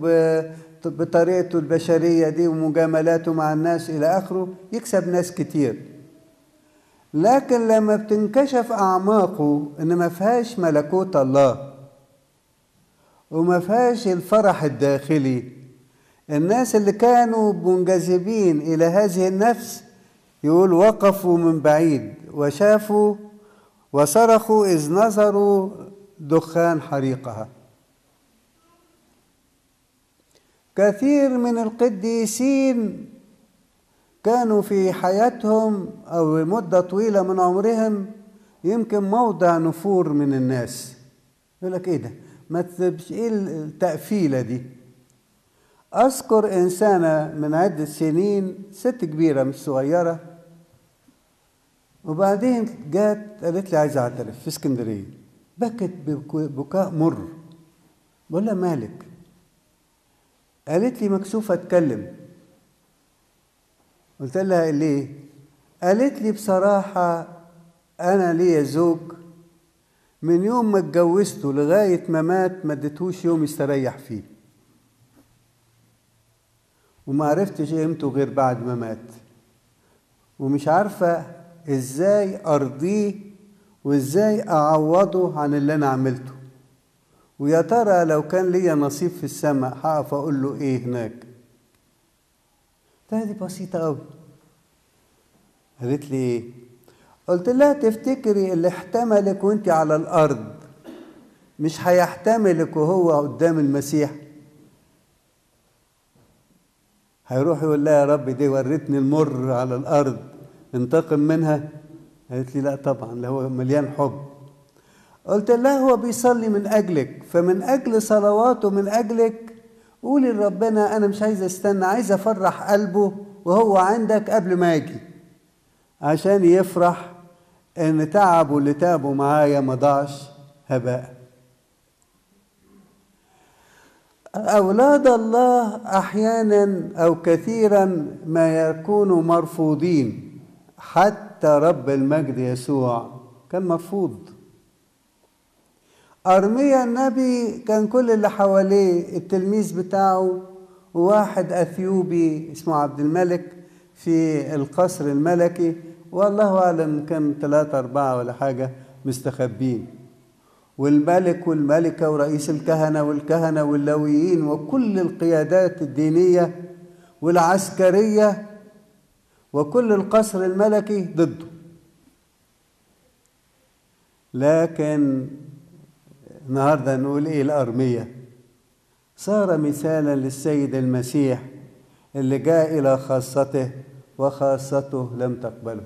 بطريقته البشرية دي ومجاملاته مع الناس إلى آخره يكسب ناس كتير لكن لما بتنكشف أعماقه إن ما فيهاش ملكوت الله وما فيهاش الفرح الداخلي الناس اللي كانوا منجذبين إلى هذه النفس يقول وقفوا من بعيد وشافوا وصرخوا إذ نظروا دخان حريقها كثير من القديسين كانوا في حياتهم أو مدة طويلة من عمرهم يمكن موضع نفور من الناس يقول لك إيه ده ما تبش إيه التقفيلة دي أذكر إنسانة من عدة سنين ست كبيرة مش صغيرة وبعدين جات قالت لي عايزة أعترف في اسكندرية بكت بكاء مر بقول لها مالك قالت لي مكسوفة أتكلم قلت لها ليه قالت لي بصراحة أنا ليا زوج من يوم ما اتجوزته لغاية ما مات ما اديتهوش يوم يستريح فيه وما عرفتش قيمته غير بعد ما مات ومش عارفة ازاي ارضيه وازاي اعوضه عن اللي انا عملته ويا ترى لو كان ليا نصيب في السماء هقف اقول له ايه هناك دي بسيطة قوي قالت لي ايه قلت لها تفتكري اللي احتملك وانت على الارض مش هيحتملك وهو قدام المسيح هيروح يقول لها يا رب دي ورتني المر على الارض انتقم منها قالت لي لا طبعا لا هو مليان حب قلت لها هو بيصلي من اجلك فمن اجل صلواته من اجلك قولي لربنا انا مش عايزه استنى عايزه افرح قلبه وهو عندك قبل ما اجي عشان يفرح ان تعبه اللي تعبه معايا ما ضاعش هباء اولاد الله احيانا او كثيرا ما يكونوا مرفوضين حتى رب المجد يسوع كان مرفوض أرميا النبي كان كل اللي حواليه التلميذ بتاعه وواحد أثيوبي اسمه عبد الملك في القصر الملكي والله أعلم كان ثلاثة أربعة ولا حاجة مستخبين والملك والملكة ورئيس الكهنة والكهنة واللويين وكل القيادات الدينية والعسكرية وكل القصر الملكي ضده لكن النهارده نقول ايه الارميه صار مثالا للسيد المسيح اللي جاء الى خاصته وخاصته لم تقبله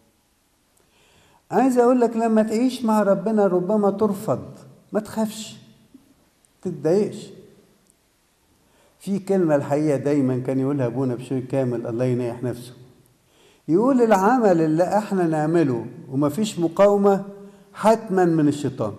عايز اقول لك لما تعيش مع ربنا ربما ترفض ما تخافش تتضايقش في كلمة الحقيقة دايما كان يقولها أبونا بشوي كامل الله ينيح نفسه يقول العمل اللي احنا نعمله ومفيش مقاومة حتما من الشيطان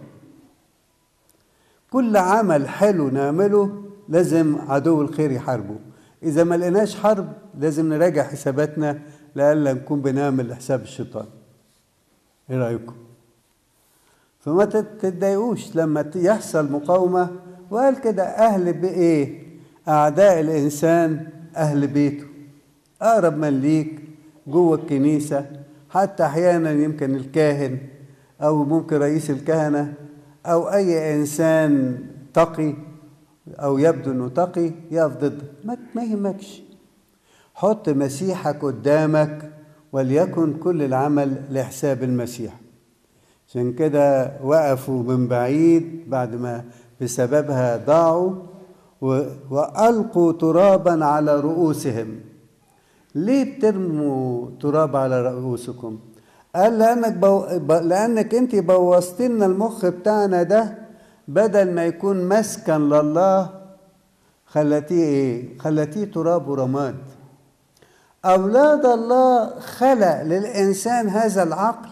كل عمل حلو نعمله لازم عدو الخير يحاربه إذا ما لقيناش حرب لازم نراجع حساباتنا لألا نكون بنعمل حساب الشيطان إيه رأيكم؟ فما تتضايقوش لما يحصل مقاومة وقال كده أهل بإيه؟ أعداء الإنسان أهل بيته أقرب من ليك جوه الكنيسة حتى أحيانا يمكن الكاهن أو ممكن رئيس الكهنة أو أي إنسان تقي أو يبدو إنه تقي يقف ضدك ما, ما يهمكش حط مسيحك قدامك وليكن كل العمل لحساب المسيح عشان كده وقفوا من بعيد بعد ما بسببها ضاعوا وألقوا ترابا على رؤوسهم ليه بترموا تراب على رؤوسكم قال لانك بو... ب... لانك انت بوظت لنا المخ بتاعنا ده بدل ما يكون مسكن لله خلتيه ايه خلتيه تراب ورماد اولاد الله خلق للانسان هذا العقل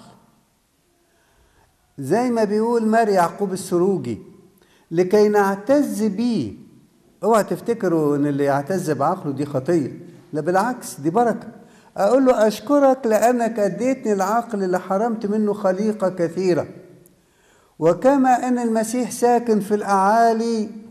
زي ما بيقول ماري يعقوب السروجي لكي نعتز بيه اوعى تفتكروا ان اللي يعتز بعقله دي خطيه لا بالعكس دي بركه اقول له اشكرك لانك اديتني العقل اللي حرمت منه خليقه كثيره وكما ان المسيح ساكن في الاعالي